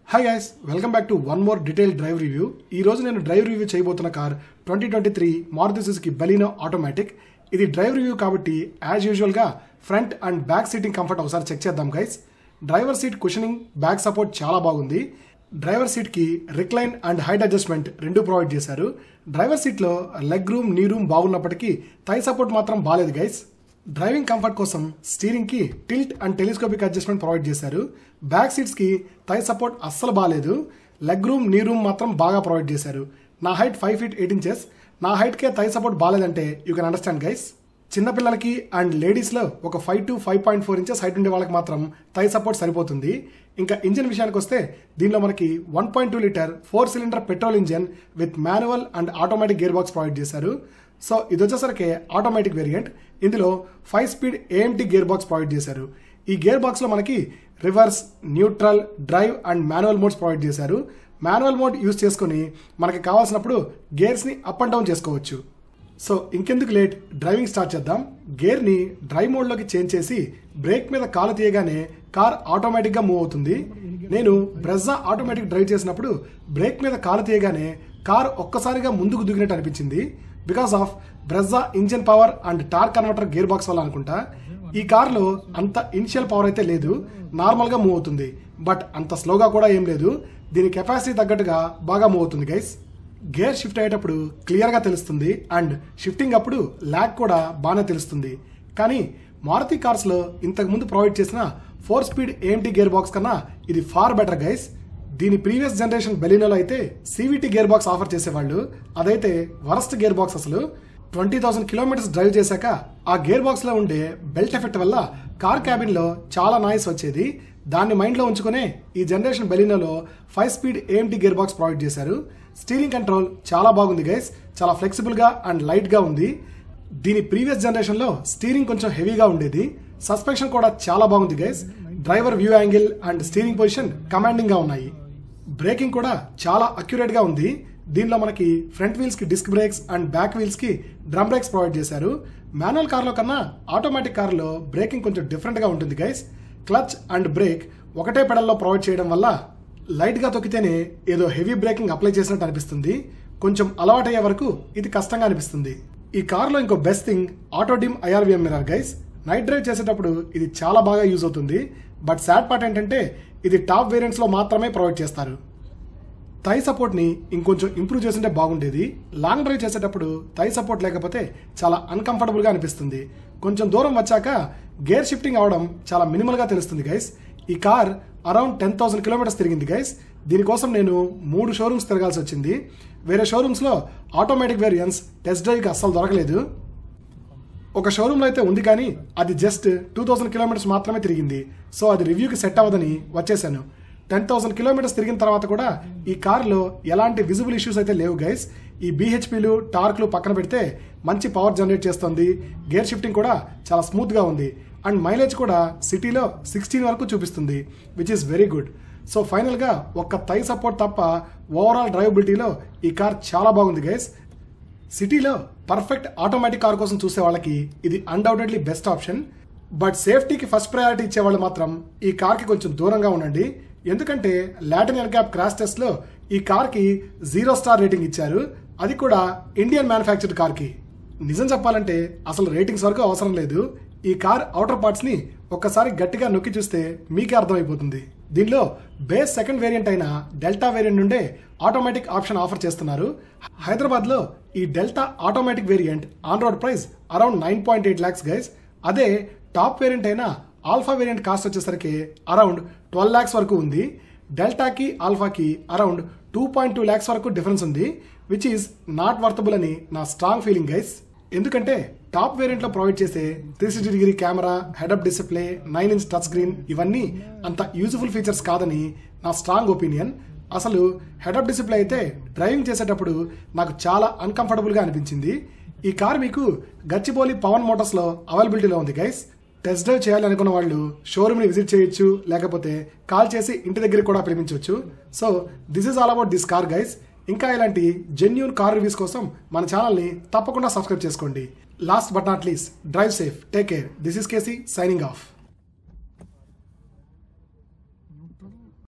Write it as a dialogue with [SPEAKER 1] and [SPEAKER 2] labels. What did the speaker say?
[SPEAKER 1] hi guys welcome back to one more detail drive review ఈ రోజు నేను drive review చేయబోతున్న car twenty twenty three Maruti Suzuki Baleno automatic ఇది drive review కాబట్టి as యూజువల్గా front and back seating comfort ఒకసారి check చేద్దాం guys driver seat cushioning back support చాలా బాగుంది డ్రైవర్ సీట్కి రిక్లైన్ అండ్ హైట్ అడ్జస్ట్మెంట్ రెండు ప్రొవైడ్ చేశారు డ్రైవర్ సీట్లో లెగ్ రూమ్ నీ రూమ్ బాగున్నప్పటికీ థై సపోర్ట్ మాత్రం బాగాలేదు గైస్ డ్రైవింగ్ కంఫర్ట్ కోసం స్టీరింగ్ కి tilt and telescopic adjustment provide చేశారు బ్యాక్ సీట్స్ కి థై సపోర్ట్ అస్సలు బాగాలేదు లెగ్ రూమ్ నీ రూమ్ మాత్రం బాగా ప్రొవైడ్ చేశారు నా height five feet eight inches నా హైట్ కే థై సపోర్ట్ బాగాలేదంటే యూ కెన్ అండర్స్టాండ్ గైస్ చిన్నపిల్లలకి అండ్ లేడీస్లో ఒక five to five point four inches height ఉండే వాళ్ళకి మాత్రం థై సపోర్ట్ సరిపోతుంది ఇంకా ఇంజిన్ విషయానికి వస్తే దీనిలో మనకి one point two litre four cylinder petrol engine with manual and automatic gear box provide చేశారు సో ఇది వచ్చేసరికి ఆటోమేటిక్ వేరియంట్ ఇందులో five speed AMT gear box provide చేశారు ఈ గేర్ బాక్స్లో మనకి reverse neutral drive and manual modes provide చేశారు manual mode use చేసుకొని మనకి కావాల్సినప్పుడు గేర్స్ని అప్ అండ్ డౌన్ చేసుకోవచ్చు సో ఇంకెందుకు లేట్ డ్రైవింగ్ స్టార్ట్ చేద్దాం గేర్ని డ్రైవ్ మోడ్లోకి చేంజ్ చేసి బ్రేక్ మీద కాలు తీయగానే కార్ ఆటోమేటిక్గా మూవ్ అవుతుంది నేను బ్రెజా ఆటోమేటిక్ డ్రైవ్ చేసినప్పుడు బ్రేక్ మీద కాలు తీయగానే కార్ ఒక్కసారిగా ముందుకు దిగినట్టు అనిపించింది because of Brezza engine power and torque converter gear box వల్ల అనుకుంటా ఈ కార్లో అంత ఇనిషియల్ పవర్ అయితే లేదు నార్మల్గా మూవ్ అవుతుంది బట్ అంత స్లోగా కూడా ఏం లేదు దీని కెపాసిటీ తగ్గట్టుగా బాగా మూవ్ అవుతుంది గైస్ గేర్ షిఫ్ట్ అయ్యేటప్పుడు క్లియర్గా తెలుస్తుంది అండ్ షిఫ్టింగ్ అప్పుడు ల్యాక్ కూడా బాగానే తెలుస్తుంది కానీ మారుతి కార్స్లో ఇంతకుముందు ప్రొవైడ్ చేసిన four speed AMT gear box కన్నా ఇది ఫార్ బెటర్ గైస్ దీని ప్రీవియస్ జనరేషన్ బెలినోలో అయితే సివిటీ గేర్ బాక్స్ ఆఫర్ చేసేవాళ్ళు అదైతే వరస్ట్ గేర్ బాక్స్ అసలు ట్వంటీ థౌసండ్ కిలోమీటర్స్ డ్రైవ్ చేశాక ఆ గేర్ బాక్స్లో ఉండే బెల్ట్ ఎఫెక్ట్ వల్ల కార్ క్యాబిన్లో చాలా నాయిస్ వచ్చేది దాన్ని మైండ్లో ఉంచుకునే ఈ జనరేషన్ బెలినోలో five speed AMT gear box provide చేశారు స్టీరింగ్ కంట్రోల్ చాలా బాగుంది గైస్ చాలా ఫ్లెక్సిబుల్గా అండ్ లైట్గా ఉంది దీని ప్రీవియస్ జనరేషన్లో స్టీరింగ్ కొంచెం హెవీగా ఉండేది సస్పెన్షన్ కూడా చాలా బాగుంది guys driver view angle and steering position కమాండింగ్గా ఉన్నాయి బ్రేకింగ్ కూడా చాలా అక్యురేట్గా ఉంది దీనిలో మనకి ఫ్రంట్ వీల్స్కి డిస్క్ బ్రేక్స్ అండ్ బ్యాక్ వీల్స్కి డ్రమ్ బ్రేక్స్ ప్రొవైడ్ చేశారు మాన్యువల్ కార్లో కన్నా ఆటోమేటిక్ కార్లో బ్రేకింగ్ కొంచెం డిఫరెంట్గా ఉంటుంది గైస్ క్లచ్ అండ్ బ్రేక్ ఒకటే పెడల్లో ప్రొవైడ్ చేయడం వల్ల లైట్గా తొక్కితేనే ఏదో హెవీ బ్రేకింగ్ అప్లై చేసినట్టు అనిపిస్తుంది కొంచెం అలవాటయ్యే వరకు ఇది కష్టంగా అనిపిస్తుంది ఈ కార్లో ఇంకో best thing auto dim IRVM mirror guys night drive చేసేటప్పుడు ఇది చాలా బాగా యూజ్ అవుతుంది బట్ సాడ్ పార్ట్ ఏంటంటే ఇది టాప్ వేరియంట్స్లో మాత్రమే ప్రొవైడ్ చేస్తారు థై సపోర్ట్ని ఇంకొంచెం ఇంప్రూవ్ చేస్తుంటే బాగుండేది లాంగ్ డ్రైవ్ చేసేటప్పుడు థై సపోర్ట్ లేకపోతే చాలా అన్కంఫర్టబుల్గా అనిపిస్తుంది కొంచెం దూరం వచ్చాక గేర్ షిఫ్టింగ్ అవడం చాలా మినిమల్గా తెలుస్తుంది గైస్ ఈ car around ten thousand kilometres తిరిగింది గైస్ దీనికోసం నేను మూడు షోరూమ్స్ తిరగాల్సి వచ్చింది వేరే షోరూమ్స్లో ఆటోమేటిక్ వేరియంట్స్ టెస్ట్ డ్రైవ్కి అస్సలు దొరకలేదు ఒక షోరూంలో అయితే ఉంది కానీ అది జస్ట్ టూ థౌసండ్ కిలోమీటర్స్ మాత్రమే తిరిగింది సో అది రివ్యూకి సెట్ అవ్వదని వచ్చేసాను టెన్ థౌసండ్ కిలోమీటర్స్ తిరిగిన తర్వాత కూడా ఈ కార్లో ఎలాంటి విజిబుల్ ఇష్యూస్ అయితే లేవు గైస్ ఈ బీహెచ్పీలు టార్క్లు పక్కన పెడితే మంచి పవర్ జనరేట్ చేస్తుంది గేర్ షిఫ్టింగ్ కూడా చాలా స్మూత్గా ఉంది అండ్ మైలేజ్ కూడా సిటీలో సిక్స్టీన్ వరకు చూపిస్తుంది which is very good so ఫైనల్గా ఒక్క థై సపోర్ట్ తప్ప ఓవరాల్ డ్రైవబిలిటీలో ఈ కార్ చాలా బాగుంది గైస్ సిటీలో పర్ఫెక్ట్ ఆటోమేటిక్ కార్ కోసం చూసే వాళ్ళకి ఇది అన్డౌటెడ్లీ బెస్ట్ ఆప్షన్ బట్ సేఫ్టీకి ఫస్ట్ ప్రయారిటీ ఇచ్చే వాళ్ళు మాత్రం ఈ కార్కి కొంచెం దూరంగా ఉండండి ఎందుకంటే లాటిన్ ఎయిర్ క్రాష్ టెస్ట్లో ఈ కార్కి జీరో స్టార్ రేటింగ్ ఇచ్చారు అది కూడా ఇండియన్ మ్యానుఫ్యాక్చర్డ్ కార్కి నిజం చెప్పాలంటే అసలు రేటింగ్స్ వరకు అవసరం లేదు ఈ కార్ అవుటర్ పార్ట్స్ని ఒక్కసారి గట్టిగా నొక్కి చూస్తే మీకే అర్థమైపోతుంది దీనిలో బేస్ సెకండ్ వేరియంట్ అయిన డెల్టా వేరియంట్ నుండే ఆటోమేటిక్ ఆప్షన్ ఆఫర్ చేస్తున్నారు హైదరాబాద్లో ఈ Delta automatic variant on road price around nine point eight lakhs guys అదే టాప్ వేరియంట్ అయిన ఆల్ఫా వేరియంట్ కాస్ట్ వచ్చేసరికి అరౌండ్ ట్వెల్వ్ ల్యాక్స్ వరకు ఉంది డెల్టాకి ఆల్ఫాకి around two point two lakhs వరకు డిఫరెన్స్ ఉంది విచ్ ఈజ్ నాట్ వర్తబుల్ అని నా స్ట్రాంగ్ ఫీలింగ్ గైస్ ఎందుకంటే టాప్ వేరియంట్లో ప్రొవైడ్ చేసే three sixty degree camera head up display nine inch touch screen ఇవన్నీ అంత యూజ్ఫుల్ ఫీచర్స్ కాదని నా స్ట్రాంగ్ ఒపీనియన్ అసలు హెడప్ డిస్ప్లే అయితే డ్రైవింగ్ చేసేటప్పుడు నాకు చాలా అన్కంఫర్టబుల్గా అనిపించింది ఈ కార్ మీకు గచ్చిబౌలి పవన్ మోటార్స్లో అవైలబిలిటీలో ఉంది గైస్ టెస్ట్ డ్రైవ్ చేయాలనుకున్న వాళ్ళు షోరూమ్ని విజిట్ చేయొచ్చు లేకపోతే కాల్ చేసి ఇంటి దగ్గర కూడా పిలిపించవచ్చు so this is all about this car guys ఇంకా ఇలాంటి జెన్యున్ కార్ రివ్యూస్ కోసం మన ఛానల్ని తప్పకుండా సబ్స్క్రైబ్ చేసుకోండి last but not least drive safe take care this is KC signing of